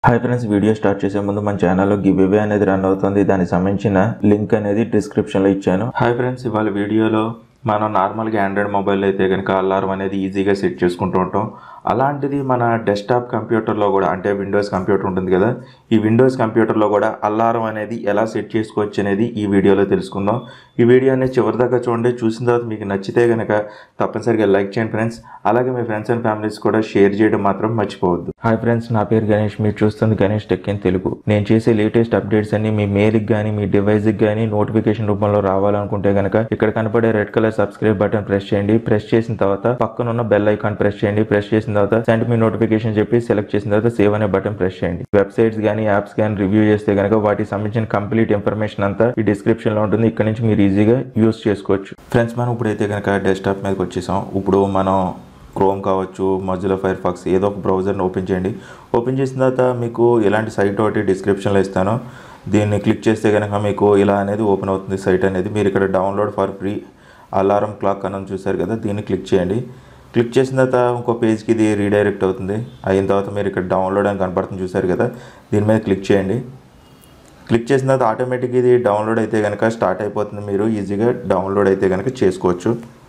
hi friends video start చేసే ముందు మన ఛానల్లో గివ్ అవే అనేది రన్ అవుతుంది దానికి సంబంధించిన లింక్ అనేది డిస్క్రిప్షన్లో ఇచ్చాను హాయ్ ఫ్రెండ్స్ ఇవాళ వీడియోలో మనం నార్మల్గా ఆండ్రాయిడ్ మొబైల్ అయితే కనుక అలారం అనేది ఈజీగా సెట్ చేసుకుంటూ ఉంటాం అలాంటిది మన డెస్క్టాప్ కంప్యూటర్లో కూడా అంటే విండోస్ కంప్యూటర్ ఉంటుంది కదా ఈ విండోస్ కంప్యూటర్లో కూడా అలారం అనేది ఎలా సెట్ చేసుకోవచ్చు అనేది ఈ వీడియోలో తెలుసుకుందాం ఈ వీడియో అనేది చివరి దాకా చూడండి చూసిన తర్వాత మీకు నచ్చితే కనుక తప్పనిసరిగా లైక్ చేయండి ఫ్రెండ్స్ అలాగే మీ ఫ్రెండ్స్ అండ్ ఫ్యామిలీస్ కూడా షేర్ చేయడం మాత్రం మర్చిపోవద్దు హాయ్ ఫ్రెండ్స్ నా పేరు గణేష్ మీరు చూస్తుంది గణేష్ టెక్ ఇన్ తెలుగు నేను చేసే లేటెస్ట్ అప్డేట్స్ అన్ని మీ మెయిల్కి కానీ మీ డివైస్కి కానీ నోటిఫికేషన్ రూపంలో రావాలనుకుంటే కనుక ఇక్కడ కనపడే red colour subscribe button press చేయండి ప్రెస్ చేసిన తర్వాత పక్కన ఉన్న బెల్ ఐకాన్ ప్రెస్ చేయండి ప్రెస్ చేసిన తర్వాత సెండ్ మీ నోటిఫికేషన్ చెప్పి సెలెక్ట్ చేసిన తర్వాత సేవ్ అనే బటన్ ప్రెస్ చేయండి వెబ్సైట్స్ కానీ యాప్స్ కానీ రివ్యూ చేస్తే కనుక వాటికి సంబంధించిన కంప్లీట్ ఇన్ఫర్మేషన్ అంతా ఈ డిస్క్రిప్షన్ లో ఉంటుంది ఇక్కడ నుంచి మీరు ఈజీగా యూస్ చేసుకోవచ్చు ఫ్రెండ్స్ మనం ఇప్పుడైతే కనుక డెస్క్టాప్ మీదకి వచ్చేసాం ఇప్పుడు మనం క్రోమ్ కావచ్చు మజ్జిలో ఫైర్ ఫాక్స్ ఏదో ఒక బ్రౌజర్ని ఓపెన్ చేయండి ఓపెన్ చేసిన తర్వాత మీకు ఇలాంటి సైట్ ఒకటి డిస్క్రిప్షన్లో ఇస్తాను దీన్ని క్లిక్ చేస్తే కనుక మీకు ఇలా అనేది ఓపెన్ అవుతుంది సైట్ అనేది మీరు ఇక్కడ download for free alarm clock అని చూసారు కదా దీన్ని క్లిక్ చేయండి క్లిక్ చేసిన తర్వాత ఇంకో పేజ్కి ఇది రీడైరెక్ట్ అవుతుంది అయిన తర్వాత మీరు ఇక్కడ డౌన్లోడ్ అని కనపడుతుంది చూసారు కదా దీని మీద క్లిక్ చేయండి క్లిక్ చేసిన తర్వాత ఆటోమేటిక్ ఇది డౌన్లోడ్ అయితే కనుక స్టార్ట్ అయిపోతుంది మీరు ఈజీగా డౌన్లోడ్ అయితే కనుక చేసుకోవచ్చు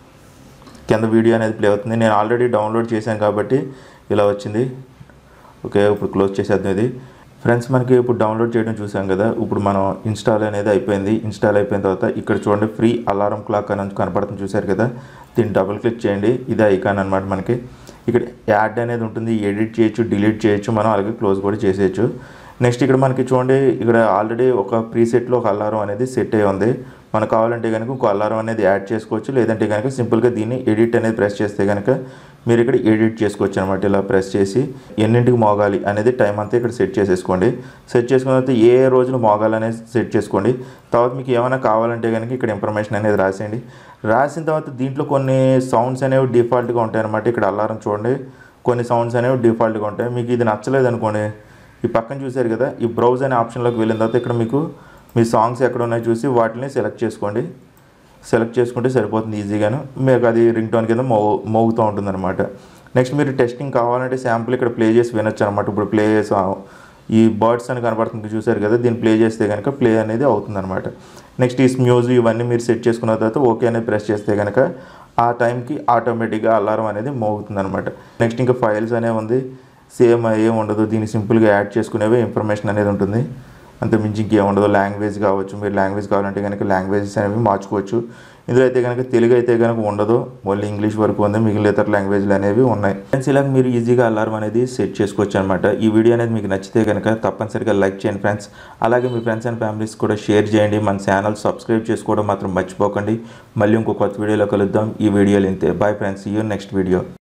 కింద వీడియో అనేది ప్లే అవుతుంది నేను ఆల్రెడీ డౌన్లోడ్ చేశాను కాబట్టి ఇలా వచ్చింది ఓకే ఇప్పుడు క్లోజ్ చేసేద్దాం ఇది ఫ్రెండ్స్ మనకి ఇప్పుడు డౌన్లోడ్ చేయడం చూసాం కదా ఇప్పుడు మనం ఇన్స్టాల్ అనేది అయిపోయింది ఇన్స్టాల్ అయిపోయిన తర్వాత ఇక్కడ చూడండి ఫ్రీ అలారం క్లాక్ అని కనపడుతుంది చూసారు కదా దీన్ని డబుల్ క్లిక్ చేయండి ఇది ఐకాన్ అనమాట మనకి ఇక్కడ యాడ్ అనేది ఉంటుంది ఎడిట్ చేయొచ్చు డిలీట్ చేయొచ్చు మనం అలాగే క్లోజ్ కూడా చేసేయచ్చు నెక్స్ట్ ఇక్కడ మనకి చూడండి ఇక్కడ ఆల్రెడీ ఒక ప్రీసెట్లో ఒక అలారం అనేది సెట్ అయి ఉంది మనకు కావాలంటే కనుక ఇంకో అలారం అనేది యాడ్ చేసుకోవచ్చు లేదంటే కనుక సింపుల్గా దీన్ని ఎడిట్ అనేది ప్రెస్ చేస్తే కనుక మీరు ఇక్కడ ఎడిట్ చేసుకోవచ్చు అనమాట ఇలా ప్రెస్ చేసి ఎన్నింటికి మోగాలి అనేది టైం అంతా ఇక్కడ సెట్ చేసేసుకోండి సెట్ చేసుకున్న తర్వాత ఏ ఏ రోజులు మోగాలి అనేది సెట్ చేసుకోండి తర్వాత మీకు ఏమైనా కావాలంటే కనుక ఇక్కడ ఇన్ఫర్మేషన్ అనేది రాసేయండి రాసిన తర్వాత దీంట్లో కొన్ని సౌండ్స్ అనేవి డిఫాల్ట్గా ఉంటాయి అనమాట ఇక్కడ అలారం చూడండి కొన్ని సౌండ్స్ అనేవి డిఫాల్ట్గా ఉంటాయి మీకు ఇది నచ్చలేదు అనుకోండి ఈ పక్కన చూసారు కదా ఈ బ్రౌజ్ అనే ఆప్షన్లోకి వెళ్ళిన తర్వాత ఇక్కడ మీకు మీ సాంగ్స్ ఎక్కడ ఉన్నాయో చూసి వాటిని సెలెక్ట్ చేసుకోండి సెలెక్ట్ చేసుకుంటే సరిపోతుంది ఈజీగాను మీకు అది రింగ్ టోన్ కింద మో మోగుతూ ఉంటుంది అనమాట నెక్స్ట్ మీరు టెస్టింగ్ కావాలంటే శాంపుల్ ఇక్కడ ప్లే చేసి వినొచ్చు అనమాట ఇప్పుడు ప్లే చేసి ఈ బర్డ్స్ అని కనపడుతుంది చూసారు కదా దీన్ని ప్లే చేస్తే కనుక ప్లే అనేది అవుతుంది అనమాట నెక్స్ట్ ఈ మ్యూజిక్ ఇవన్నీ మీరు సెట్ చేసుకున్న తర్వాత ఓకే అనేది ప్రెస్ చేస్తే కనుక ఆ టైంకి ఆటోమేటిక్గా అలారం అనేది మోగుతుంది అనమాట నెక్స్ట్ ఇంకా ఫైల్స్ అనేవి ఉంది సేమ్ ఏం ఉండదు దీన్ని సింపుల్గా యాడ్ చేసుకునేవే ఇన్ఫర్మేషన్ అనేది ఉంటుంది అంత మించి ఇంకేం ఉండదు లాంగ్వేజ్ కావచ్చు మీరు లాంగ్వేజ్ కావాలంటే కనుక లాంగ్వేజెస్ అనేవి మార్చుకోవచ్చు ఇందులో అయితే కనుక తెలుగు అయితే కనుక ఉండదు ఓన్లీ ఇంగ్లీష్ వరకు ఉంది మిగిలిన ఇతర లాంగ్వేజ్లు అనేవి ఉన్నాయి ఫ్రెండ్స్ ఇలా మీరు ఈజీగా అలారం అనేది సెట్ చేసుకోవచ్చు అనమాట ఈ వీడియో అనేది మీకు నచ్చితే కనుక తప్పనిసరిగా లైక్ చేయండి ఫ్రెండ్స్ అలాగే మీ ఫ్రెండ్స్ అండ్ ఫ్యామిలీస్ కూడా షేర్ చేయండి మన ఛానల్ సబ్స్క్రైబ్ చేసుకోవడం మాత్రం మర్చిపోకండి మళ్ళీ ఇంకో కొత్త వీడియోలో కలుద్దాం ఈ వీడియోలు ఇంతే bye friends you next video